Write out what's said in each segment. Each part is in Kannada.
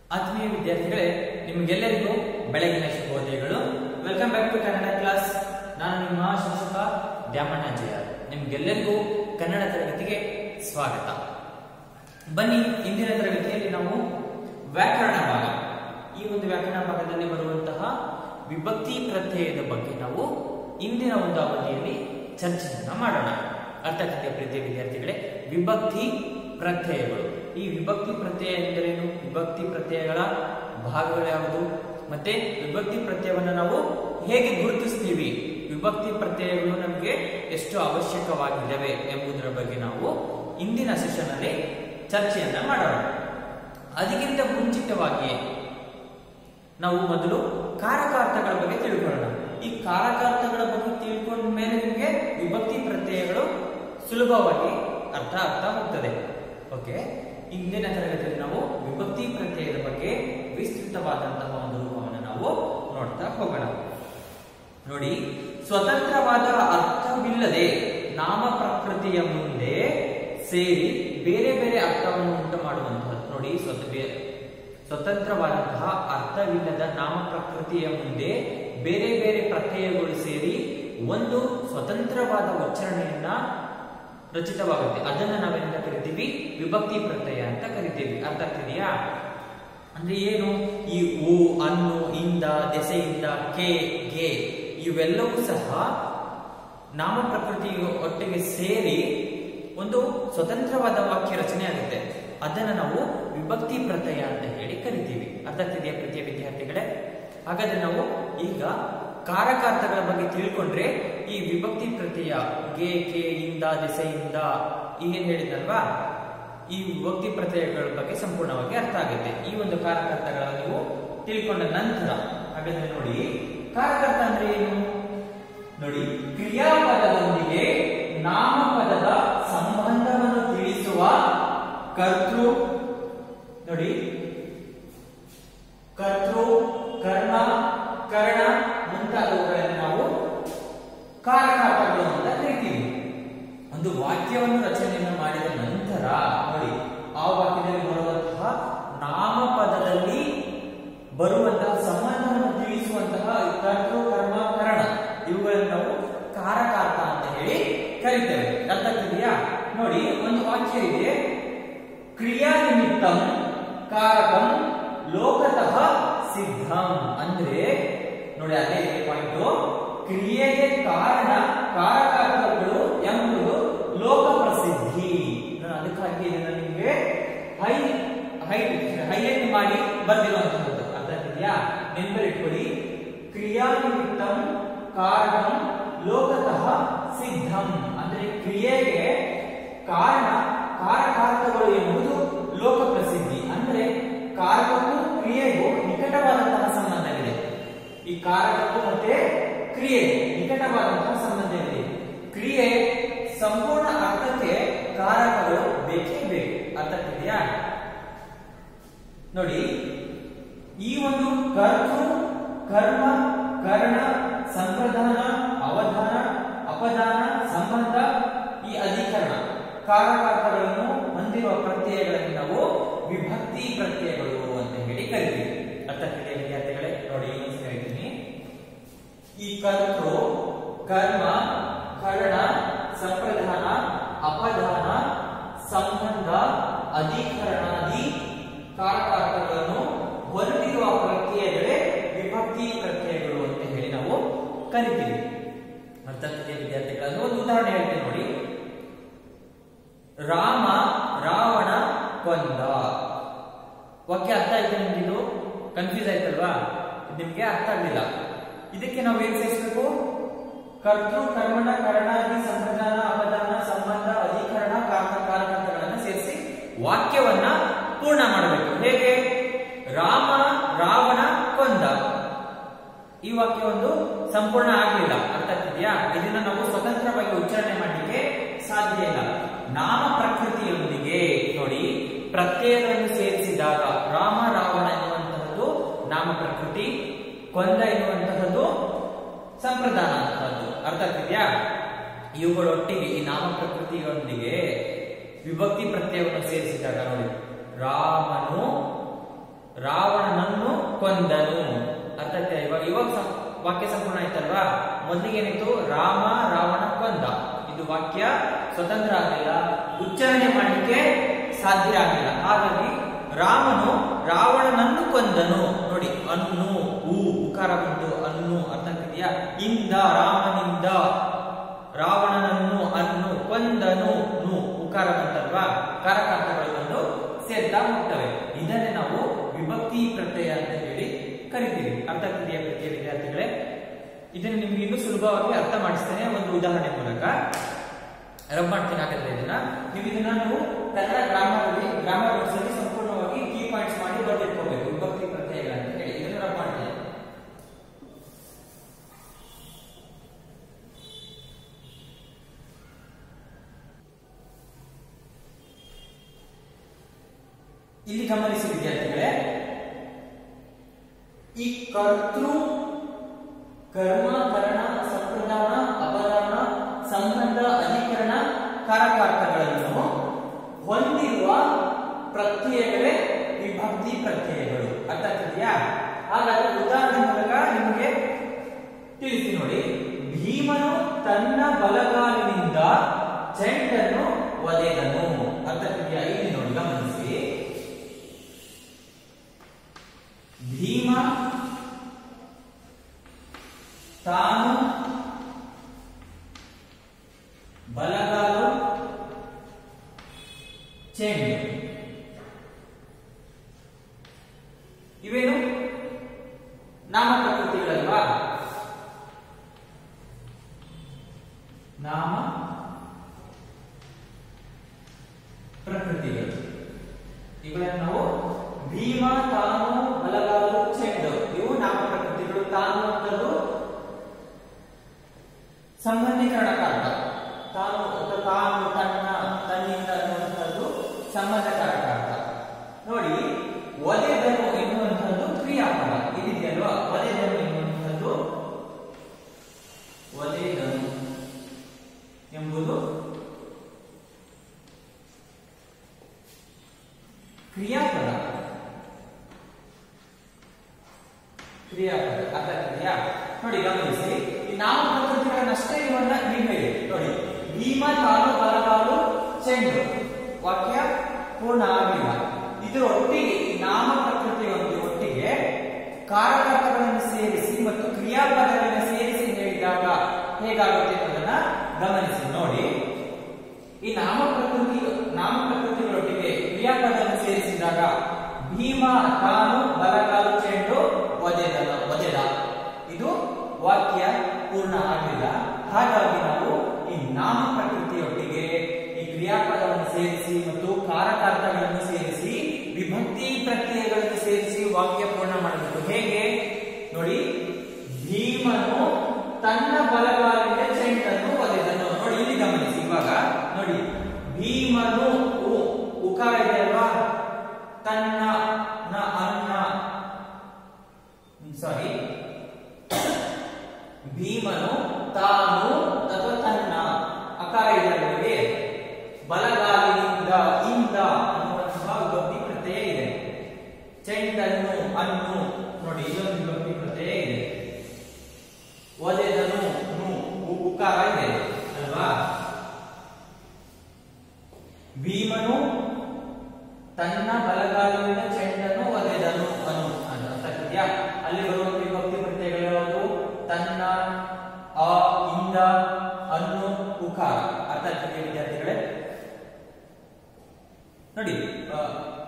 ಆತ್ಮೀಯ ವಿದ್ಯಾರ್ಥಿಗಳೇ ನಿಮಗೆಲ್ಲರಿಗೂ ಬೆಳಗಿನ ಶುಭೋದಯಗಳು welcome back to Kannada class ನಾನು ನಿಮ್ಮ ಶಿಕ್ಷಕ ದ್ಯಾಮಣ್ಣಾಜಯ ನಿಮ್ಗೆಲ್ಲರಿಗೂ ಕನ್ನಡ ತರಗತಿಗೆ ಸ್ವಾಗತ ಬನ್ನಿ ಇಂದಿನ ತರಗತಿಯಲ್ಲಿ ನಾವು ವ್ಯಾಕರಣ ಭಾಗ ಈ ಒಂದು ವ್ಯಾಕರಣ ಭಾಗದಲ್ಲಿ ಬರುವಂತಹ ವಿಭಕ್ತಿ ಪ್ರತ್ಯಯದ ಬಗ್ಗೆ ನಾವು ಇಂದಿನ ಒಂದು ಅವಧಿಯಲ್ಲಿ ಚರ್ಚೆಯನ್ನ ಮಾಡೋಣ ಅರ್ಥಕತೆ ಪ್ರೀತಿಯ ವಿದ್ಯಾರ್ಥಿಗಳೇ ವಿಭಕ್ತಿ ಪ್ರತ್ಯಯಗಳು ಈ ವಿಭಕ್ತಿ ಪ್ರತ್ಯಯ ಎಂದರೇನು ವಿಭಕ್ತಿ ಪ್ರತ್ಯಯಗಳ ಭಾಗಗಳು ಯಾವುದು ಮತ್ತೆ ವಿಭಕ್ತಿ ಪ್ರತ್ಯಯವನ್ನು ನಾವು ಹೇಗೆ ಗುರುತಿಸ್ತೀವಿ ವಿಭಕ್ತಿ ಪ್ರತ್ಯಯಗಳು ನಮಗೆ ಎಷ್ಟು ಅವಶ್ಯಕವಾಗಿದ್ದಾವೆ ಎಂಬುದರ ಬಗ್ಗೆ ನಾವು ಇಂದಿನ ಸೆಷನ್ ಅಲ್ಲಿ ಚರ್ಚೆಯನ್ನ ಮಾಡೋಣ ಅದಕ್ಕಿಂತ ಮುಂಚಿತವಾಗಿ ನಾವು ಮೊದಲು ಕಾರಕಾರ್ಥಗಳ ಬಗ್ಗೆ ತಿಳ್ಕೊಳ್ಳೋಣ ಈ ಕಾರಕಾರ್ಥಗಳ ಬಗ್ಗೆ ತಿಳ್ಕೊಂಡ ಮೇಲೆ ನಿಮಗೆ ವಿಭಕ್ತಿ ಪ್ರತ್ಯಯಗಳು ಸುಲಭವಾಗಿ ಅರ್ಥ ಆಗ್ತಾ ಹೋಗ್ತದೆ ಓಕೆ ಇಂದಿನ ತರಗತಿಯಲ್ಲಿ ನಾವು ವಿಭಕ್ತಿ ಪ್ರತ್ಯಯದ ಬಗ್ಗೆ ವಿಸ್ತೃತವಾದಂತಹ ಒಂದು ರೂಪವನ್ನು ನಾವು ನೋಡ್ತಾ ಹೋಗೋಣ ನೋಡಿ ಸ್ವತಂತ್ರವಾದ ಅರ್ಥವಿಲ್ಲದೆ ನಾಮ ಪ್ರಕೃತಿಯ ಮುಂದೆ ಸೇರಿ ಬೇರೆ ಬೇರೆ ಅರ್ಥವನ್ನು ಉಂಟು ಮಾಡುವಂತಹದ್ದು ನೋಡಿ ಸ್ವತ ಬೇ- ಸ್ವತಂತ್ರವಾದಂತಹ ಅರ್ಥವಿಲ್ಲದ ನಾಮ ಪ್ರಕೃತಿಯ ಮುಂದೆ ಬೇರೆ ಬೇರೆ ಪ್ರತ್ಯಯಗಳು ಸೇರಿ ಒಂದು ಸ್ವತಂತ್ರವಾದ ಉಚ್ಚಾರಣೆಯನ್ನ ರಚಿತವಾಗುತ್ತೆ ಅದನ್ನ ನಾವೇನಂತ ಕರಿತೀವಿ ವಿಭಕ್ತಿ ಪ್ರತ್ಯಯ ಅಂತ ಕರಿತೀವಿ ಅರ್ಥ ಆಗ್ತಿದೆಯಾ ಅಂದ್ರೆ ಏನು ಈ ಓ ಅನ್ನು ಇಂದ ದೆಸೆಯಿಂದ ಕೆ ಗೆ ಇವೆಲ್ಲವೂ ಸಹ ನಾಮ ಪ್ರಕೃತಿ ಒಟ್ಟಿಗೆ ಸೇರಿ ಒಂದು ಸ್ವತಂತ್ರವಾದ ವಾಕ್ಯ ರಚನೆ ಆಗುತ್ತೆ ಅದನ್ನ ನಾವು ವಿಭಕ್ತಿ ಪ್ರತ್ಯಯ ಅಂತ ಹೇಳಿ ಕರಿತೀವಿ ಅರ್ಥ ಆಗ್ತಿದೆಯಾ ಪ್ರೀತಿಯ ವಿದ್ಯಾರ್ಥಿಗಳೇ ಹಾಗಾದ್ರೆ ನಾವು ಈಗ ಕಾರಕಾರ್ಥಗಳ ಬಗ್ಗೆ ತಿಳ್ಕೊಂಡ್ರೆ ಈ ವಿಭಕ್ತಿ ಪ್ರತ್ಯಯ ಗೆ ಕೆ ಇಂದ ದೆಸೆಯಿಂದ ಈಗೇನ್ ಹೇಳಿದ್ನಲ್ವಾ ಈ ವಿಭಕ್ತಿ ಪ್ರತ್ಯಯಗಳ ಬಗ್ಗೆ ಸಂಪೂರ್ಣವಾಗಿ ಅರ್ಥ ಆಗುತ್ತೆ ಈ ಒಂದು ಕಾರಕಾರ್ಥಗಳ ನೀವು ತಿಳ್ಕೊಂಡ ನಂತರ ಹಾಗಾದ್ರೆ ನೋಡಿ ಕಾರಕಾರ್ಥ ಅಂದ್ರೆ ಏನು ನೋಡಿ ಕ್ರಿಯಾಪದದೊಂದಿಗೆ ನಾಮಪದದ ಸಂಬಂಧವನ್ನು ತಿಳಿಸುವ ಕರ್ತೃ ನೋಡಿ ಕರ್ತೃ ಕರ್ಣ ಕರ್ಣ ಮುಂತಾದವುಗಳನ್ನು ನಾವು ಕಾರಕಾರ್ಥಗಳು ಅಂತ ಕರಿತೀವಿ ಒಂದು ವಾಕ್ಯವನ್ನು ರಚನೆಯನ್ನು ಮಾಡಿದ ನಂತರ ನೋಡಿ ಆ ವಾಕ್ಯದಲ್ಲಿ ಬರುವಂತಹ ನಾಮಪದದಲ್ಲಿ ಬರುವಂತಹ ಸಂಬಂಧವನ್ನು ತಿಳಿಸುವಂತಹ ಕರ್ತೃ ಕರ್ಮ ಕರಣ ಇವುಗಳನ್ನು ನಾವು ಕಾರಕಾರ್ಥ ಅಂತ ಹೇಳಿ ಕರಿತೇವೆ ಅರ್ಥ ಆಗ್ತಿದೆಯಾ ನೋಡಿ ಒಂದು ವಾಕ್ಯ ಇದೆ ಕ್ರಿಯಾ ನಿಮಿತ್ತಂ ಕಾರಕಂ ಲೋಕತಃ ಸಿದ್ಧಂ ಅಂದ್ರೆ ನೋಡಿ ಅದೇ ಪಾಯಿಂಟ್ ಕ್ರಿಯೆಗೆ ಕಾರಣ ಕಾರಕಾರ್ಥಗಳು ಎಂಬುದು ಲೋಕ ಪ್ರಸಿದ್ಧಿ ನಾನು ಅದಕ್ಕಾಗಿ ಇದನ್ನ ನಿಮಗೆ ಹೈ ಹೈ ಹೈಲೈಟ್ ಮಾಡಿ ಬಂದಿರುವಂತಹದ್ದು ಅರ್ಥ ಆಗ್ತಿದೆಯಾ ನೆನಪಲ್ಲಿಟ್ಕೊಳ್ಳಿ ಕ್ರಿಯಾ ನಿಮಿತ್ತಂ ಕಾರಣಂ ಲೋಕತಃ ಸಿದ್ಧಂ ಅಂದ್ರೆ ಕ್ರಿಯೆಗೆ ಕಾರಣ ಕಾರಕಾರ್ಥಗಳು ಎಂಬುದು ಲೋಕ ಪ್ರಸಿದ್ಧಿ ಅಂದ್ರೆ ಕಾರಕಕ್ಕೂ ಕ್ರಿಯೆಗೂ ನಿಕಟವಾದಂತಹ ಸಂಬಂಧವಿದೆ ಈ ಕಾರಕಕ್ಕೂ ಮತ್ತೆ ಕ್ರಿಯೆ ನಿಕಟವಾದಂತಹ ಸಂಬಂಧವಿದೆ ಕ್ರಿಯೆ ಸಂಪೂರ್ಣ ಅರ್ಥಕ್ಕೆ ಕಾರಕಗಳು ಬೇಕೇ ಬೇಕು ಅರ್ಥ ಆಗ್ತಿದೆಯಾ ನೋಡಿ ಈ ಒಂದು ಕರ್ತೃ ಕರ್ಮ ಕರ್ಣ ಸಂಪ್ರದಾನ ಅವಧಾನ ಅಪದಾನ ಸಂಬಂಧ ಈ ಅಧಿಕರಣ ಕಾರಕಾರ್ಥಗಳನ್ನು ಹೊಂದಿರುವ ಪ್ರತ್ಯಯಗಳನ್ನು ನಾವು ವಿಭಕ್ತಿ ಪ್ರತ್ಯಯಗಳು ಅಂತ ಹೇಳಿ ಕರಿತೀವಿ ಅರ್ಥ ಆಗ್ತಿದೆಯಾ ವಿದ್ಯಾರ್ಥಿಗಳೇ ನೋಡಿ ಇನ್ನೊಂದ್ಸಲ ಹೇಳ್ತೀನಿ ಈ ಕರ್ತೃ ಕರ್ಮ ಕರ್ಣ ಸಂಪ್ರದಾನ ಅಪದಾನ ಸಂಬಂಧ ಅಧಿಕರಣಾದಿ ಕಾರಕಾರ್ಥಗಳನ್ನು ಹೊಂದಿರುವ ಪ್ರತ್ಯಯಗಳೇ ವಿಭಕ್ತಿ ಪ್ರತ್ಯಯಗಳು ಅಂತ ಹೇಳಿ ನಾವು ಕರಿತೀವಿ ಅರ್ಥ ಆಗ್ತಿದೆಯಾ ವಿದ್ಯಾರ್ಥಿಗಳು ಒಂದು ಉದಾಹರಣೆ ಹೇಳ್ತೀನಿ ನೋಡಿ ರಾಮ ರಾವಣ ಕೊಂದ ವಾಕ್ಯ ಅರ್ಥ ಆಯ್ತು ನಿಮ್ಗೆ ಇದು ಕನ್ಫ್ಯೂಸ್ ಆಯ್ತಲ್ವಾ ನಿಮ್ಗೆ ಅರ್ಥ ಆಗ್ಲಿಲ್ಲ ಇದಕ್ಕೆ ನಾವು ಏನ್ ಸೇರಿಸಬೇಕು ಕರ್ತೃ ಕರ್ಮಣ ಕರಣಾದಿ ಸಂಪ್ರದಾನ ಅಪದಾನ ಸಂಬಂಧ ಅಧಿಕರಣ ಕಾರಣ ಕಾರಕಗಳನ್ನು ಸೇರಿಸಿ ವಾಕ್ಯವನ್ನ ಪೂರ್ಣ ಮಾಡಬೇಕು ಹೇಗೆ ರಾಮ ರಾವಣ ಕೊಂದ ಈ ವಾಕ್ಯ ಒಂದು ಸಂಪೂರ್ಣ ಆಗಲಿಲ್ಲ ಅರ್ಥ ಆಗ್ತಿದೆಯಾ ಇದನ್ನ ನಾವು ಸ್ವತಂತ್ರವಾಗಿ ಉಚ್ಚಾರಣೆ ಮಾಡಲಿಕ್ಕೆ ಸಾಧ್ಯ ಇಲ್ಲ ನಾಮ ಪ್ರಕೃತಿಯೊಂದಿಗೆ ನೋಡಿ ಪ್ರತ್ಯಯಗಳನ್ನು ಸೇರಿಸಿದಾಗ ರಾಮ ರಾವಣ ಎನ್ನುವಂತಹದ್ದು ನಾಮ ಪ್ರಕೃತಿ ಕೊಂದ ಎನ್ನುವಂತಹದ್ದು ಸಂಪ್ರದಾನ ಅಂತಹದ್ದು ಅರ್ಥ ಆಗ್ತಿದ್ಯಾ ಇವುಗಳೊಟ್ಟಿಗೆ ಈ ನಾಮ ಪ್ರಕೃತಿಯೊಂದಿಗೆ ವಿಭಕ್ತಿ ಪ್ರತ್ಯಯವನ್ನು ಸೇರಿಸಿದಾಗ ನೋಡಿ ರಾಮನು ರಾವಣನನ್ನು ಕೊಂದನು ಅರ್ಥ ಆಯ್ತಾ ಇವಾಗ ಇವಾಗ ಸಂ- ವಾಕ್ಯ ಸಂಪೂರ್ಣ ಆಯ್ತಲ್ವಾ ಮೊದಲಿಗೆ ಏನಿತ್ತು ರಾಮ ರಾವಣ ಕೊಂದ ಇದು ವಾಕ್ಯ ಸ್ವತಂತ್ರ ಆಗಲಿಲ್ಲ ಉಚ್ಚಾರಣೆ ಮಾಡಲಿಕ್ಕೆ ಸಾಧ್ಯ ಆಗಲಿಲ್ಲ ಹಾಗಾಗಿ ರಾಮನು ರಾವಣನನ್ನು ಕೊಂದನು ನೋಡಿ ಅನ್ನು ಹೂ ಉಕಾರ ಬಂತು ಅನ್ನು ಅರ್ಥ ಆಗ್ತಿದೆಯಾ ಇಂದ ರಾಮನಿಂದ ರಾವಣನನ್ನು ಅನ್ನು ಕೊಂದನು ನು ಉಕಾರ ಬಂತಲ್ವಾ ಕಾರಕಾರ್ಥಗಳು ಬಂದು ಸೇರ್ತಾ ಹೋಗ್ತವೆ ಇದನ್ನೇ ನಾವು ವಿಭಕ್ತಿ ಪ್ರತ್ಯಯ ಅಂತ ಹೇಳಿ ಕರಿತೀವಿ ಅರ್ಥ ಆಗ್ತಿದೆಯಾ ಪ್ರೀತಿಯ ವಿದ್ಯಾರ್ಥಿಗಳೇ ಇದನ್ನು ನಿಮ್ಗೆ ಇನ್ನೂ ಸುಲಭವಾಗಿ ಅರ್ಥ ಮಾಡಿಸ್ತೇನೆ ಒಂದು ಉದಾಹರಣೆ ಮೂಲಕ ರಬ್ ಮಾಡ್ತೀನಿ ಹಾಗಾದ್ರೆ ಇದನ್ನ ನೀವು ಇದನ್ನ ನೀವು ಕನ್ನಡ ಗ್ರಾಮರ್ ಅಲ್ಲಿ ಗ್ರಾಮರ್ ನೋಟ್ಸ್ ಅಲ್ಲಿ ಸಂಪೂರ್ಣವಾಗಿ ಕೀ ಪಾಯಿಂಟ್ಸ್ ಮಾಡಿ ಬರೆದಿಟ್ಕೋಬೇಕು ವಿಭಕ್ತಿ ಪ್ರತ್ಯಯಗಳಂತ ಹೇಳಿ ಇದನ್ನು ರಬ್ ಮಾಡ್ತೀನಿ ಇಲ್ಲಿ ಗಮನಿಸಿ ವಿದ್ಯಾರ್ಥಿಗಳೇ ಈ ಕರ್ತೃ ಕರ್ಮ ಕರಣ ಸಂಪ್ರದಾನ ಅಪದಾನ ಸಂಬಂಧ ಅಧಿಕರಣ ಕಾರಕಾರ್ಥಗಳನ್ನು ಹೊಂದಿರುವ ಪ್ರತ್ಯಯಗಳೇ ವಿಭಕ್ತಿ ಪ್ರತ್ಯಯಗಳು ಅರ್ಥ ಆಗ್ತಿದೆಯಾ ಹಾಗಾದ್ರೆ ಉದಾಹರಣೆ ಮೂಲಕ ನಿಮಗೆ ತಿಳಿಸಿ ನೋಡಿ ಭೀಮನು ತನ್ನ ಬಲಗಾಲಿನಿಂದ ಚೆಂಡನ್ನು ಒದೆದನು ಅರ್ಥ ಆಗ್ತಿದೆಯಾ ಇಲ್ಲಿ ನೋಡಿ ಗಮನಿಸಿ ಭೀಮ ತಾನು ಬಲಗಾಲು ಚೆಂಡು ಇವೇನು ನಾಮ ಪ್ರಕೃತಿಗಳಲ್ವಾ ನಾಮ ಪ್ರಕೃತಿಗಳು ಇವುಗಳನ್ನು ನಾವು ಭೀಮ ತಾನು ಬಲಗಾಲು ಚೆಂಡು ಇವು ನಾಮ ಪ್ರಕೃತಿಗಳು ತಾನು ಅಂತದ್ದು ಸಂಬಂಧೀಕರಣಕಾರಕ ತಾನು ಅಥವಾ ತಾನು ತನ್ನ ತನ್ನಿಂದ ಅನ್ನುವಂಥದ್ದು ಸಂಬಂಧಕಾರಕಾರಕ ನೋಡಿ ಒದೆದನು ಎನ್ನುವಂಥದ್ದು ಕ್ರಿಯಾಪದ ಇದಿದೆಯಲ್ವಾ ಒದೆದನು ಎನ್ನುವಂಥದ್ದು ಒದೆದನು ಎಂಬುದು ಕ್ರಿಯಾಪದ ಕ್ರಿಯಾಪದ ಅರ್ಥ ಆಗ್ತಿದೆಯಾ ನೋಡಿ ಗಮನಿಸಿ ಈ ನಾಮ ಪ್ರಕೃತಿಗಳನ್ನಷ್ಟೇ ಇವನ್ನ ನೀವು ಹೇಳಿ ನೋಡಿ ಭೀಮ ತಾನು ಬಲಗಾಲು ಚೆಂಡು ವಾಕ್ಯ ಪೂರ್ಣ ಆಗಿಲ್ಲ ಇದರ ಒಟ್ಟಿಗೆ ಈ ನಾಮ ಪ್ರಕೃತಿಯೊಂದಿಗೆ ಒಟ್ಟಿಗೆ ಕಾರಕಾರ್ಥಗಳನ್ನು ಸೇರಿಸಿ ಮತ್ತು ಕ್ರಿಯಾಪದಗಳನ್ನು ಸೇರಿಸಿ ಹೇಳಿದಾಗ ಹೇಗಾಗುತ್ತೆ ಅನ್ನೋದನ್ನ ಗಮನಿಸಿ ನೋಡಿ ಈ ನಾಮ ಪ್ರಕೃತಿ ನಾಮ ಪ್ರಕೃತಿಗಳೊಟ್ಟಿಗೆ ಕ್ರಿಯಾಪದವನ್ನು ಸೇರಿಸಿದಾಗ ಭೀಮ ತಾನು ಬಲಗಾಲು ಚೆಂಡು ಒದೆದನ ಒದೆದ ಇದು ವಾಕ್ಯ ಪೂರ್ಣ ಆಗಿಲ್ಲ ಹಾಗಾಗಿ ನಾವು ಈ ನಾಮ ಪ್ರಕೃತಿಯೊಟ್ಟಿಗೆ ಈ ಕ್ರಿಯಾಪದವನ್ನು ಸೇರಿಸಿ ಮತ್ತು ಕಾರಕಾರ್ಥಗಳನ್ನು ಸೇರಿಸಿ ವಿಭಕ್ತಿ ಪ್ರತ್ಯಯಗಳನ್ನು ಸೇರಿಸಿ ವಾಕ್ಯ ಪೂರ್ಣ ಮಾಡಬೇಕು ಹೇಗೆ ನೋಡಿ ಭೀಮನು ತನ್ನ ಬಲಗಾಲಿನ ಚೆಂಡನ್ನು ಒದೆದನು ನೋಡಿ ಇಲ್ಲಿ ಗಮನಿಸಿ ಇವಾಗ ನೋಡಿ ಭೀಮನು ಉ ಉಕಾರ ಇದೆ ಅಲ್ವಾ ತನ್ನ ನ ಅನ್ನ ಸಾರಿ ಭೀಮನು ತಾನು ಅಥವಾ ತನ್ನ ಅಕಾರ ಇದೆ ನೋಡಿ ಬಲಗಾಲಿನಿಂದ ಇಂದ ಅನ್ನುವಂತಹ ವಿಭಕ್ತಿ ಪ್ರತ್ಯಯ ಇದೆ ಚೆಂಡನ್ನು ಅನ್ನು ನೋಡಿ ಇದೊಂದು ವಿಭಕ್ತಿ ಪ್ರತ್ಯಯ ಇದೆ ಒದೆದನು ನು ಉ- ಉಕಾರ ಇದೆ ಅಲ್ವಾ ಭೀಮನು ತನ್ನ ಬಲಗಾಲಿನ ಚೆಂಡನ್ನು ಒದೆದನು ಅನು ಅಂತ ಅರ್ಥ ಆಗ್ತಿದ್ಯಾ? ಅಲ್ಲಿ ಬರುವ ವಿಭಕ್ತಿ ಪ್ರತ್ಯಯಗಳು ಯಾವುದು ತನ್ನ ಅ ಇಂದ ಅನ್ನು ಉಕಾರ ಅರ್ಥ ಆಗ್ತಿದೆಯಾ ವಿದ್ಯಾರ್ಥಿಗಳೇ ನೋಡಿ ಆ,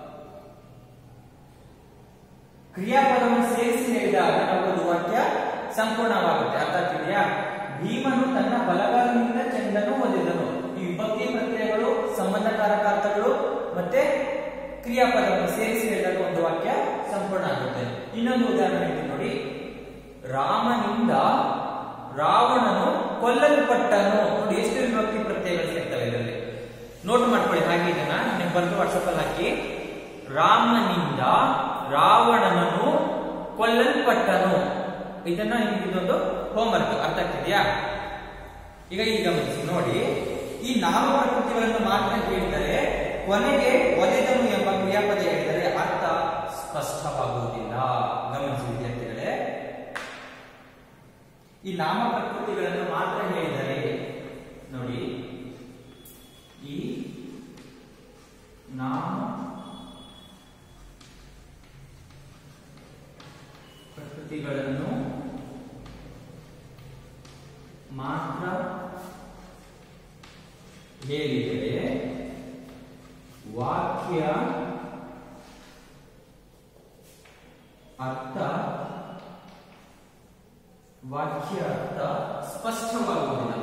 ಕ್ರಿಯಾಪದವನ್ನು ಸೇರಿಸಿ ಹೇಳಿದಾಗ ನಾವು ವಾಕ್ಯ ಸಂಪೂರ್ಣವಾಗುತ್ತೆ ಅರ್ಥ ಆಗ್ತಿದೆಯಾ ಭೀಮನು ತನ್ನ ಬಲಗಾಲಿನಿಂದ ಚೆಂಡನ್ನು ಒದೆದನು ಈ ವಿಭಕ್ತಿ ಪ್ರತ್ಯಯಗಳು ಸಂಬಂಧಕಾರಕ ಅರ್ಥಗಳು ಮತ್ತೆ ಕ್ರಿಯಾಪದವನ್ನು ಸೇರಿಸಿ ಹೇಳಿದಾಗ ಒಂದು ವಾಕ್ಯ ಸಂಪೂರ್ಣ ಆಗುತ್ತೆ ಇನ್ನೊಂದು ಉದಾಹರಣೆ ಇದೆ ನೋಡಿ ರಾಮನಿಂದ ರಾವಣನು ಕೊಲ್ಲಲ್ಪಟ್ಟನು ನೋಡಿ ಎಷ್ಟು ವಿಭಕ್ತಿ ಪ್ರತ್ಯಯಗಳು ಸೇರ್ತವೆ ಇದರಲ್ಲಿ ನೋಟ್ ಮಾಡ್ಕೊಳ್ಳಿ ಹಾಗೆ ಇದನ್ನ ನೀವು ಬಂದು ವಾಟ್ಸಪ್ ಅಲ್ಲಿ ಹಾಕಿ ರಾಮನಿಂದ ರಾವಣನನ್ನು ಕೊಲ್ಲಲ್ಪಟ್ಟನು ಇದನ್ನ ನಿಮ್ಗೆ ಇದೊಂದು ಹೋಮ್ವರ್ಕ್ ಅರ್ಥ ಆಗ್ತಿದೆಯಾ ಈಗ ಇಲ್ಲಿ ಗಮನಿಸಿ ನೋಡಿ ಈ ನಾಮ ಪ್ರಕೃತಿಗಳನ್ನು ಮಾತ್ರ ಹೇಳಿದರೆ ಕೊನೆಗೆ ಒದೆದನು ಎಂಬ ಕ್ರಿಯಾಪದ ಹೇಳಿದರೆ ಅರ್ಥ ಸ್ಪಷ್ಟವಾಗುವುದಿಲ್ಲ ಗಮನಿಸಿ ವಿದ್ಯಾರ್ಥಿಗಳೇ ಈ ನಾಮ ಪ್ರಕೃತಿಗಳನ್ನು ಮಾತ್ರ ಹೇಳಿದರೆ ನೋಡಿ ಈ ನಾಮ ಪ್ರಕೃತಿಗಳನ್ನು ಮಾತ್ರ ಹೇಳಿದರೆ ವಾಕ್ಯ ಅರ್ಥ ವಾಕ್ಯ ಅರ್ಥ ಸ್ಪಷ್ಟವಾಗುವುದಿಲ್ಲ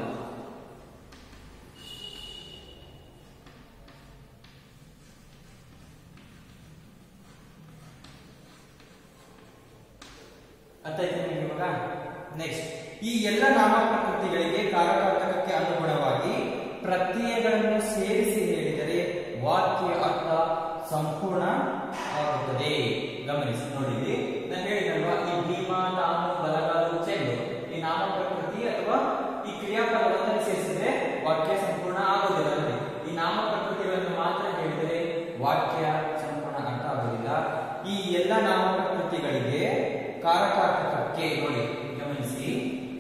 ಅರ್ಥ ಆಯ್ತಾ ನಿಮಗೆ ಇವಾಗ ನೆಕ್ಸ್ಟ್ ಈ ಎಲ್ಲ ನಾಮ ಪ್ರಕೃತಿಗಳಿಗೆ ಕಾರಕಾರ್ಥಕಕ್ಕೆ ಅನುಗುಣವಾಗಿ ಪ್ರತ್ಯಯಗಳನ್ನು ಸೇರಿಸಿ ಹೇಳಿದರೆ ವಾಕ್ಯ ಅರ್ಥ ಸಂಪೂರ್ಣ ಆಗುತ್ತದೆ ಗಮನಿಸಿ ನೋಡಿ ಇಲ್ಲಿ ನಾನು ಹೇಳಿದಲ್ವಾ ಈ ಭೀಮ ನಾನು ಬಲಗಾಲು ಚೆಂಡು ಈ ನಾಮ ಪ್ರಕೃತಿ ಅಥವಾ ಈ ಕ್ರಿಯಾಪದವನ್ನು ಸೇರಿಸಿದ್ರೆ ವಾಕ್ಯ ಸಂಪೂರ್ಣ ಆಗುವುದಿಲ್ಲ ನೋಡಿ ಈ ನಾಮ ಪ್ರಕೃತಿಗಳನ್ನು ಮಾತ್ರ ಹೇಳಿದರೆ ವಾಕ್ಯ ಸಂಪೂರ್ಣ ಅರ್ಥ ಆಗುವುದಿಲ್ಲ ಈ ಎಲ್ಲ ನಾಮ ಪ್ರಕೃತಿಗಳಿಗೆ ಕಾರಕಾರ್ಥಕಕ್ಕೆ ನೋಡಿ ಗಮನಿಸಿ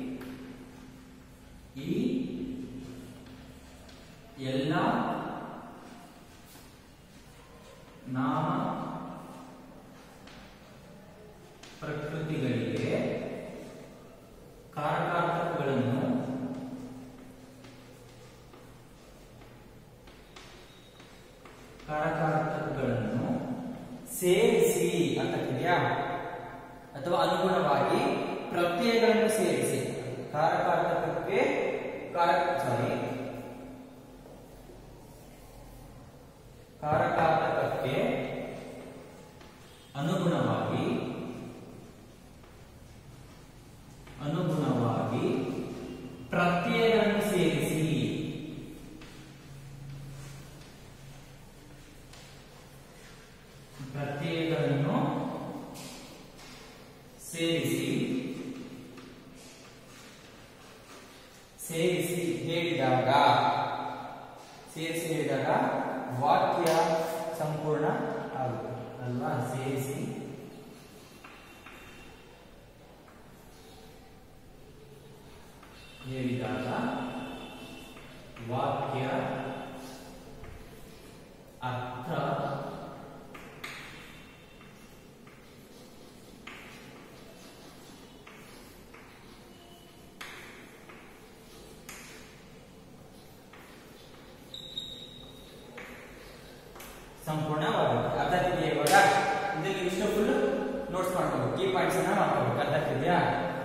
ಈ ಎಲ್ಲ ನಾಮ ಪ್ರಕೃತಿಗಳಿಗೆ ಕಾರಕಾರ್ಥಕಗಳನ್ನು ಕಾರಕಾರ್ಥಕಗಳನ್ನು ಸೇರಿಸಿ ಅಂತ ಇದೆಯಾ ಅಥವಾ ಅನುಗುಣವಾಗಿ ಪ್ರತ್ಯಯಗಳನ್ನು ಸೇರಿಸಿ ಕಾರಕಾರ್ಥಕಕ್ಕೆ ಕಾರಕ ಸಾರಿ ಕಾರಕಾರ್ಥಕಕ್ಕೆ ಅನುಗುಣವಾಗಿ ಅನುಗುಣವಾಗಿ ಪ್ರತ್ಯಯಗಳನ್ನು ಸೇರಿಸಿ ಪ್ರತ್ಯಯಗಳನ್ನು ಸೇರಿಸಿ ಸೇರಿಸಿ ಹೇಳಿದಾಗ ಸೇರಿಸಿ ಹೇಳಿದಾಗ ವಾಕ್ಯ ಸಂಪೂರ್ಣ ಆಗುತ್ತೆ ಅಲ್ವಾ ಸೇರಿಸಿ ಹೇಳಿದಾಗ ವಾಕ್ಯ ಅರ್ಥ ಸಂಪೂರ್ಣವಾಗುತ್ತೆ ಅರ್ಥ ಆಗ್ತಿದೆಯಾ ಇವಾಗ ಇದಕ್ಕೆ ಇಷ್ಟು ಫುಲ್ ನೋಟ್ಸ್ ಮಾಡ್ಕೋಬೇಕು ಕೀ ಪಾಯಿಂಟ್ಸ್ ಅನ್ನ ಮಾಡ್ಕೋಬೇಕು ಅರ್ಥ ಆಗ್ತಿದೆಯಾ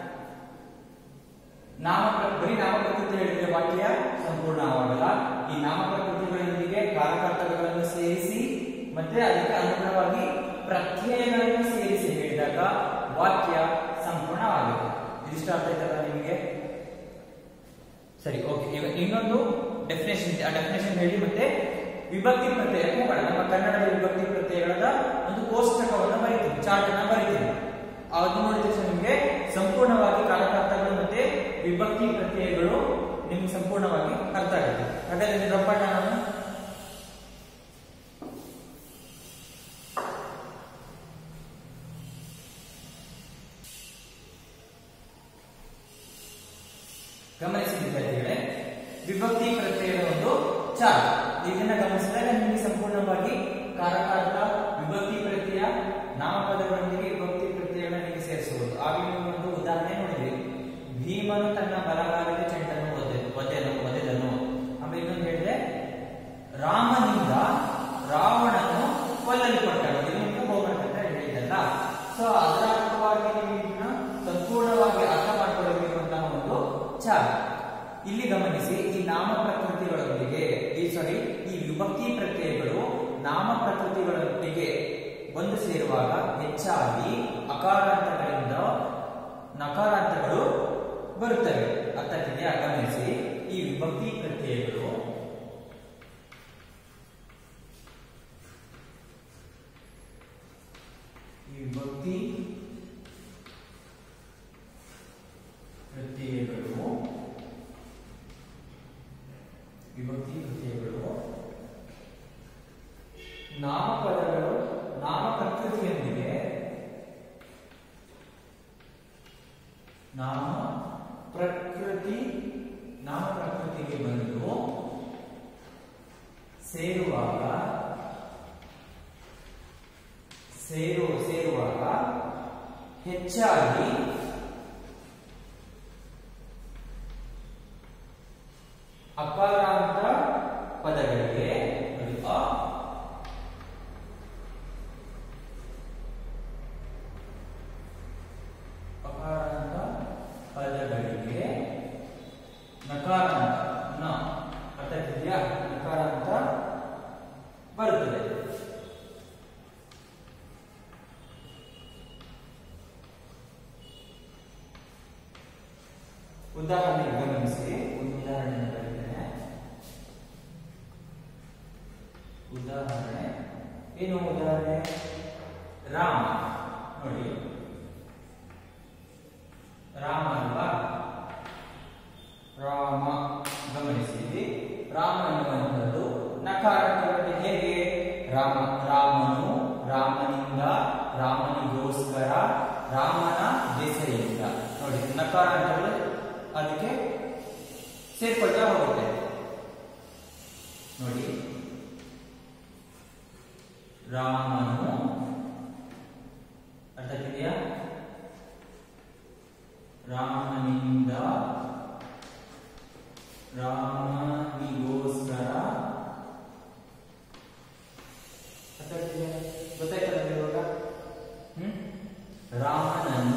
ನಾಮ ಪ್ರ- ಬರೀ ನಾಮ ಪ್ರಕೃತಿ ಹೇಳಿದ್ರೆ ವಾಕ್ಯ ಸಂಪೂರ್ಣವಾಗಲ್ಲ ಈ ನಾಮ ಪ್ರಕೃತಿಗಳೊಂದಿಗೆ ಕಾರಕಾರ್ಥಕಗಳನ್ನು ಸೇರಿಸಿ ಮತ್ತೆ ಅದಕ್ಕೆ ಅನುಗುಣವಾಗಿ ಪ್ರತ್ಯಯಗಳನ್ನು ಸೇರಿಸಿ ಹೇಳಿದಾಗ ವಾಕ್ಯ ಸಂಪೂರ್ಣವಾಗುತ್ತೆ ಇದಿಷ್ಟು ಅರ್ಥ ಆಯ್ತಲ್ಲ ನಿಮಗೆ ಸರಿ ಓಕೆ ಇವಾಗ ಇನ್ನೊಂದು ಡೆಫಿನೇಷನ್ ಇದೆ ಆ ಡೆಫಿನೇಷನ್ ಹೇಳಿ ಮತ್ತೆ ವಿಭಕ್ತಿ ಪ್ರತ್ಯಯ ಹೋಗೋಣ ನಮ್ಮ ಕನ್ನಡದ ವಿಭಕ್ತಿ ಪ್ರತ್ಯಯಗಳ ಒಂದು ಕೋಷ್ಟಕವನ್ನು ಬರೀತೀನಿ ಚಾರ್ಟ್ ಅನ್ನ ಬರೀತೀನಿ ಅದು ನೋಡಿದ ತಕ್ಷಣ ನಿಮಗೆ ಸಂಪೂರ್ಣವಾಗಿ ಕಾಲಕಾರ್ಥಗಳು ಮತ್ತೆ ವಿಭಕ್ತಿ ಪ್ರತ್ಯಯಗಳು ನಿಮ್ಗೆ ಸಂಪೂರ್ಣವಾಗಿ ಅರ್ಥ ಆಗುತ್ತೆ ಹಾಗಾದ್ರೆ ರಪ್ಪಟ ನಾನು ಗಮನಿಸಿ ವಿದ್ಯಾರ್ಥಿಗಳೇ ವಿಭಕ್ತಿ ಪ್ರತ್ಯಯದ ಒಂದು ಚಾರ್ಟ್ ಇದನ್ನ ಗಮನಿಸಿದಾಗ ನಿಮಗೆ ಸಂಪೂರ್ಣವಾಗಿ ಕಾರಕಾರ್ಥ ವಿಭಕ್ತಿ ಪ್ರತ್ಯಯ ನಾಮಪದಗಳೊಂದಿಗೆ ವಿಭಕ್ತಿ ಪ್ರತ್ಯಯಗಳನ್ನ ನೀವು ಸೇರಿಸಬಹುದು ಆಗ ನೀವು ಒಂದು ಉದಾಹರಣೆ ನೋಡಿದ್ರಿ ಭೀಮನು ತನ್ನ ಬಲಗಾಲಿಗೆ ಚೆಂಡನ್ನು ಒದೆ ಒದೆನು ಒದೆದನು ಆಮೇಲೆ ಇನ್ನೊಂದು ಹೇಳಿದ್ರೆ ರಾಮನಿಂದ ರಾವಣನು ಕೊಲ್ಲಲ್ಪಟ್ಟನು ಇದು ನಿಮಗೆ ಹೋಗ್ಬೇಕಂತ ಹೇಳಿದಲ್ಲ ಸೊ ಅದರ ಅರ್ಥವಾಗಿ ನೀವು ಇದನ್ನ ಸಂಪೂರ್ಣವಾಗಿ ಅರ್ಥ ಮಾಡ್ಕೊಳ್ಳಬೇಕಿರುವಂತಹ ಒಂದು ಚಾರ್ಟ್ ಇಲ್ಲಿ ಗಮನಿಸಿ ಈ ನಾಮ ಪ್ರಕೃತಿಗಳೊಂದಿಗೆ ಈ ಸಾರಿ ಈ ವಿಭಕ್ತಿ ಪ್ರತ್ಯಯಗಳು ನಾಮ ಪ್ರಕೃತಿಗಳೊಂದಿಗೆ ಒಂದು ಸೇರುವಾಗ ಹೆಚ್ಚಾಗಿ ಅಕಾರಾಂತಗಳಿಂದ ನಕಾರಾಂತಗಳು ಬರುತ್ತವೆ ಅರ್ಥ ಆಗ್ತಿದೆಯಾ ಗಮನಿಸಿ ಈ ವಿಭಕ್ತಿ ಪ್ರತ್ಯಯಗಳು ಈ ವಿಭಕ್ತಿ ಪ್ರತ್ಯಯಗಳು ವಿಭಕ್ತಿ ಪ್ರತ್ಯಯಗಳು ನಾಮಪದಗಳು ನಾಮ ಪ್ರಕೃತಿಯೊಂದಿಗೆ ನಾಮ ಪ್ರಕೃತಿ ನಾಮ ಪ್ರಕೃತಿಗೆ ಬಂದು ಸೇರುವಾಗ ಸೇರು ಸೇರುವಾಗ ಹೆಚ್ಚಾಗಿ ಅಕಾರಾಂತ ಪದಗಳಿಗೆ ನೋಡಿ, ಅ ಅಕಾರಾಂತ ಪದಗಳಿಗೆ ನಕಾರಾಂತ ನ ಅರ್ಥ ಆಗ್ತಿದ್ಯಾ ನಕಾರಾಂತ ಬರುತ್ತದೆ ಉದಾಹರಣೆ ಗಮನಿಸಿ ಒಂದು ಉದಾಹರಣೆ ಬರೀತೇನೆ ಉದಾಹರಣೆ ಏನು ಉದಾಹರಣೆ ರಾಮ ನೋಡಿ ರಾಮ ಅಲ್ವಾ ರಾಮ ಗಮನಿಸಿದ್ವಿ ರಾಮ ಎನ್ನುವಂಥದ್ದು ನಕಾರಾತ್ಮಕತೆ ಹೇಗೆ ರಾಮ ರಾಮನು ರಾಮನಿಂದ ರಾಮನಿಗೋಸ್ಕರ ರಾಮನ ದೆಸೆಯಿಂದ ನೋಡಿ ನಕಾರಾಂತಗಳು ಅದಕ್ಕೆ ಸೇರ್ಕೊಳ್ತಾ ಹೋಗುತ್ತೆ ನೋಡಿ ರಾಮನು ಅರ್ಥ ಆಗ್ತಿದೆಯಾ ರಾಮನಿಂದ ರಾಮನಿಗೋಸ್ಕರ ಅರ್ಥ ಆಗ್ತಿದೆಯಾ? ಗೊತ್ತಾಯ್ತಲ್ಲ ನಿಮ್ಗೆ ಇವಾಗ ಹ್ಮ್ ರಾಮನನ್ನು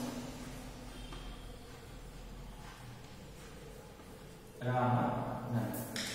ರಾಮನನ್ನು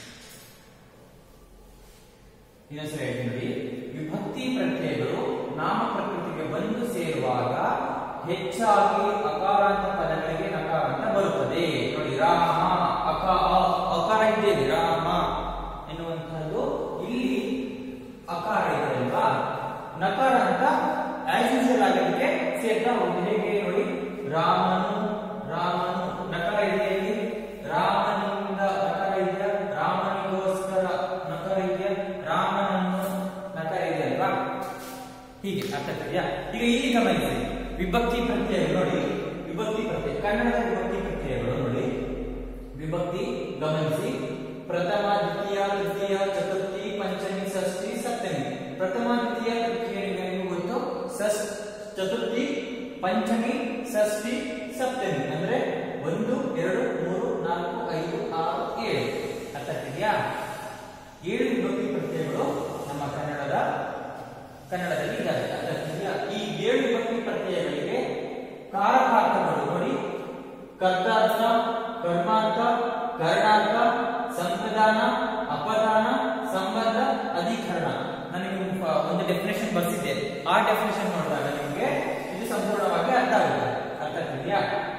ಇನ್ನೊಂದ್ಸರಿ ಹೇಳ್ತೀನಿ ನೋಡಿ ವಿಭಕ್ತಿ ಪ್ರತ್ಯಯಗಳು ನಾಮ ಪ್ರಕೃತಿಗೆ ಬಂದು ಸೇರುವಾಗ ಹೆಚ್ಚಾಗಿ ಅಕಾರಾಂತ ಪದಗಳಿಗೆ ನಕಾರಾಂತ ಬರುತ್ತದೆ ನೋಡಿ ರಾಮ ಅಕ ಅ- ಅಕಾರ ಇದೆ ರಾಮ ಎನ್ನುವಂತಹದ್ದು ಇಲ್ಲಿ ಅಕಾರ ಇದೆ ಅಲ್ವಾ ನಕಾರ ಅಂತ ಆಸ್ ಯೂಶುವಲ್ ಆಗಿ ಅದಕ್ಕೆ ಸೇರ್ತಾ ಹೋಗುತ್ತೆ ಹೇಗೆ ನೋಡಿ ರಾಮನು ರಾಮನು ನಕಾರ ಇದೆ ಇಲ್ಲಿ ರಾಮನಿಂದ ನಕಾರ ಇದೆಯಾ ರಾಮನಿಗೋಸ್ಕರ ನಕಾರ ಇದೆಯಾ ರಾಮನನ್ನು ನಕಾರ ಇದೆ ಅಲ್ವಾ ಹೀಗೆ ಅರ್ಥ ಆಗ್ತದೆಯಾ ಈಗ ಇಲ್ಲಿ ಗಮನಿಸಿ ವಿಭಕ್ತಿ ಪ್ರತ್ಯಯಗಳು ನೋಡಿ ವಿಭಕ್ತಿ ಪ್ರತ್ಯಯ ಕನ್ನಡದ ವಿಭಕ್ತಿ ಪ್ರತ್ಯಯಗಳು ನೋಡಿ ವಿಭಕ್ತಿ ಗಮನಿಸಿ ಪ್ರಥಮ ದ್ವಿತೀಯ ತೃತೀಯ ಚತುರ್ಥಿ ಪಂಚಮಿ ಷಷ್ಠಿ ಸಪ್ತಮಿ ಪ್ರಥಮ ದ್ವಿತೀಯ ತೃತೀಯ ನಿಮಗೆ ಗೊತ್ತು ಷಷ್ ಚತುರ್ಥಿ ಪಂಚಮಿ ಷಷ್ಠಿ ಸಪ್ತಮಿ ಅಂದ್ರೆ ಒಂದು ಎರಡು ಮೂರು ನಾಲ್ಕು ಐದು ಆರು ಏಳು ಅರ್ಥ ಆಗ್ತಿದ್ಯಾ ಏಳು ವಿಭಕ್ತಿ ಪ್ರತ್ಯಯಗಳು ನಮ್ಮ ಕನ್ನಡದ ಕನ್ನಡದಲ್ಲಿ ಇದ್ದಾವೆ ಅರ್ಥ ಆಗ್ತಿದ್ಯಾ ಈ ಏಳು ವಿಭಕ್ತಿ ಪ್ರತ್ಯಯಗಳಿಗೆ ಕಾರಕಾರ್ಥಗಳು ನೋಡಿ ಕರ್ತಾರ್ಥ ಕರ್ಮಾರ್ಥ ಕರ್ಣಾರ್ಥ ಸಂಪ್ರದಾನ ಅಪದಾನ ಸಂಬಂಧ ಅಧಿಕರಣ ನನಗೆ ಒಂದು ಒಂದು ಡೆಫಿನೇಷನ್ ಬರ್ಸಿದ್ದೆ ಆ ಡೆಫಿನೇಷನ್ ನೋಡಿದಾಗ ನಿಮಗೆ ಇದು ಸಂಪೂರ್ಣವಾಗಿ ಅರ್ಥ ಆಗುತ್ತೆ ಅರ್ಥ ಆಗ್ತಿದ್ಯಾ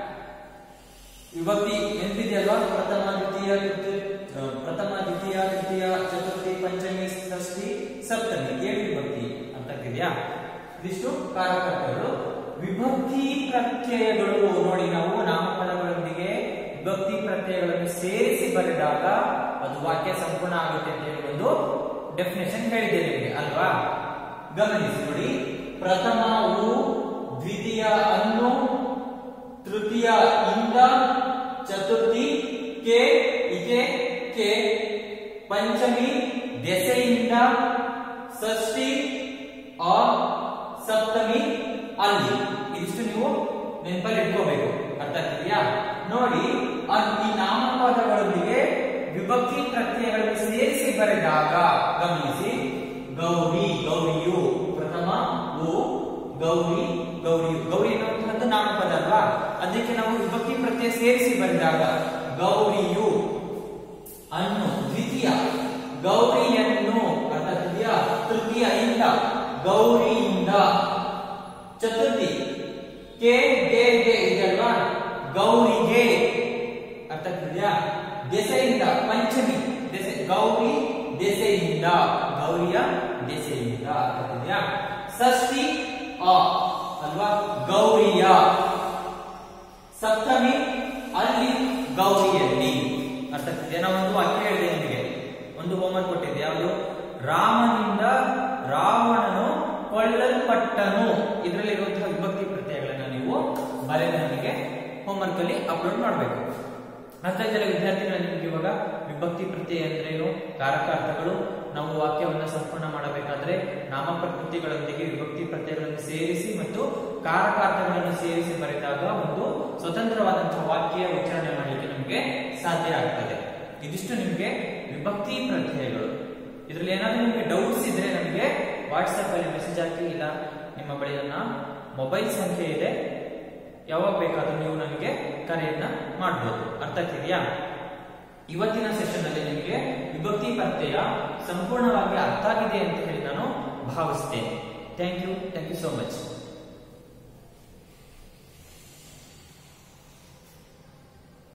ವಿಭಕ್ತಿ ನೆನಪಿದೆಯಲ್ವಾ ಪ್ರಥಮ ದ್ವಿತೀಯ ತೃತೀಯ ಆ, ಪ್ರಥಮ ದ್ವಿತೀಯ ತೃತೀಯ ಚತುರ್ಥಿ ಪಂಚಮಿ ಷಷ್ಠಿ ಸಪ್ತಮಿ ಏಳು ವಿಭಕ್ತಿ ಅರ್ಥ ಆಗ್ತಿದ್ಯಾ ಇದಿಷ್ಟು ಕಾರಕಗಳು ವಿಭಕ್ತಿ ಪ್ರತ್ಯಯಗಳು ನೋಡಿ ನಾವು ನಾಮಪದಗಳೊಂದಿಗೆ ವಿಭಕ್ತಿ ಪ್ರತ್ಯಯಗಳನ್ನು ಸೇರಿಸಿ ಬರೆದಾಗ ಅದು ವಾಕ್ಯ ಸಂಪೂರ್ಣ ಆಗುತ್ತೆ ಅಂತ ಹೇಳಿ ಒಂದು ಡೆಫಿನೇಷನ್ ಹೇಳಿದೆ ನಿಮಗೆ ಅಲ್ವಾ ಗಮನಿಸಿ ನೋಡಿ ಪ್ರಥಮ ಉ ದ್ವಿತೀಯ ಅನ್ನು ತೃತೀಯ ಇಂದ ಚತುರ್ಥಿ ಕೆ ಇಕೆ ಕೆ ಪಂಚಮಿ ದೆಸೆಯಿಂದ ಷಷ್ಠಿ ಆ ಸಪ್ತಮಿ ಅಲ್ಲಿ ಇದಿಷ್ಟು ನೀವು ನೆನಪಲ್ಲಿ ಇಟ್ಕೋಬೇಕು ಅರ್ಥ ಆಗ್ತಿದೆಯಾ ನೋಡಿ ಆ- ಈ ನಾಮಪದಗಳೊಂದಿಗೆ ವಿಭಕ್ತಿ ಪ್ರತ್ಯಯಗಳನ್ನು ಸೇರಿಸಿ ಬರೆದಾಗ ಗಮನಿಸಿ ಗೌರಿ ಗೌರಿಯು ಪ್ರಥಮ ಉ ಗೌರಿ ಗೌರಿಯು ಗೌರಿ ಅನ್ನುವಂತಹದ್ದು ನಾಮಪದ ಅಲ್ವಾ ಅದಕ್ಕೆ ನಾವು ವಿಭಕ್ತಿ ಪ್ರತ್ಯಯ ಸೇರಿಸಿ ಬರೆದಾಗ ಗೌರಿಯು ಅನ್ನು ದ್ವಿತೀಯ ಗೌರಿಯನ್ನು ಅರ್ಥ ಆಗ್ತಿದೆಯಾ ತೃತೀಯ ಇಂದ ಗೌರಿಯಿಂದ ಚತುರ್ಥಿ ಕೆ ಗೆ ಗೆ ಇದೆಯಲ್ವಾ ಗೌರಿಗೆ ಅರ್ಥ ಆಗ್ತಿದೆಯಾ ದೆಸೆಯಿಂದ ಪಂಚಮಿ ದೆಸೆ ಗೌರಿ ದೆಸೆಯಿಂದ ಗೌರಿಯ ದೆಸೆಯಿಂದ ಅರ್ಥ ಆಗ್ತಿದೆಯಾ ಷಷ್ಠಿ ಅ ಅಲ್ವಾ ಗೌರಿಯ ಸಪ್ತಮಿ ಅಲ್ಲಿ ಗೌರಿಯಲ್ಲಿ ಅರ್ಥ ಆಗ್ತಿದೆಯಾ ನಾವು ಒಂದು ವಾಕ್ಯ ಹೇಳಿದೆ ನಿಮಗೆ ಒಂದು ಹೋಮ್ವರ್ಕ್ ಕೊಟ್ಟಿದ್ದೆ ಯಾವುದು ರಾಮನಿಂದ ರಾವಣನು ಕೊಳ್ಳಲ್ಪಟ್ಟನು ಇದರಲ್ಲಿರುವಂತಹ ವಿಭಕ್ತಿ ಪ್ರತ್ಯಯಗಳನ್ನ ನೀವು ಬರೆದು ನನಗೆ ಹೋಮ್ವರ್ಕ್ ಅಲ್ಲಿ ಅಪ್ಲೋಡ್ ಮಾಡಬೇಕು ಅರ್ಥ ಇದೆಲ್ಲ ವಿದ್ಯಾರ್ಥಿಗಳ ನಿಮ್ಗೆ ಇವಾಗ ವಿಭಕ್ತಿ ಪ್ರತ್ಯಯ ಅಂದ್ರೇನು ಕಾರಕ ಅರ್ಥಗಳು ನಾವು ವಾಕ್ಯವನ್ನ ಸಂಪೂರ್ಣ ಮಾಡಬೇಕಾದ್ರೆ ನಾಮಪ್ರಕೃತಿಗಳೊಂದಿಗೆ ವಿಭಕ್ತಿ ಪ್ರತ್ಯಯಗಳನ್ನು ಸೇರಿಸಿ ಮತ್ತು ಕಾರಕಾರ್ಥಗಳನ್ನು ಸೇರಿಸಿ ಬರೆದಾಗ ಒಂದು ಸ್ವತಂತ್ರವಾದಂತಹ ವಾಕ್ಯ ಉಚ್ಚಾರಣೆ ಮಾಡಲಿಕ್ಕೆ ನಮಗೆ ಸಾಧ್ಯ ಆಗ್ತದೆ ಇದಿಷ್ಟು ನಿಮಗೆ ವಿಭಕ್ತಿ ಪ್ರತ್ಯಯಗಳು ಇದರಲ್ಲಿ ಏನಾದ್ರೂ ನಿಮಗೆ ಡೌಟ್ಸ್ ಇದ್ರೆ ನಮಗೆ ವಾಟ್ಸ್ಆಪ್ ಅಲ್ಲಿ ಮೆಸೇಜ್ ಹಾಕಿ ಇಲ್ಲ ನಿಮ್ಮ ಬಳಿ ನನ್ನ ಮೊಬೈಲ್ ಸಂಖ್ಯೆ ಇದೆ ಯಾವಾಗ ಬೇಕಾದ್ರೂ ನೀವು ನನಗೆ ಕರೆಯನ್ನ ಮಾಡಬಹುದು ಅರ್ಥ ಆಗ್ತಿದೆಯಾ ಇವತ್ತಿನ ಸೆಷನ್ ಅಲ್ಲಿ ನಿಮಗೆ ವಿಭಕ್ತಿ ಪ್ರತ್ಯಯ ಸಂಪೂರ್ಣವಾಗಿ ಅರ್ಥ ಆಗಿದೆ ಅಂತ ಹೇಳಿ ನಾನು ಭಾವಿಸ್ತೇನೆ thank you thank you so much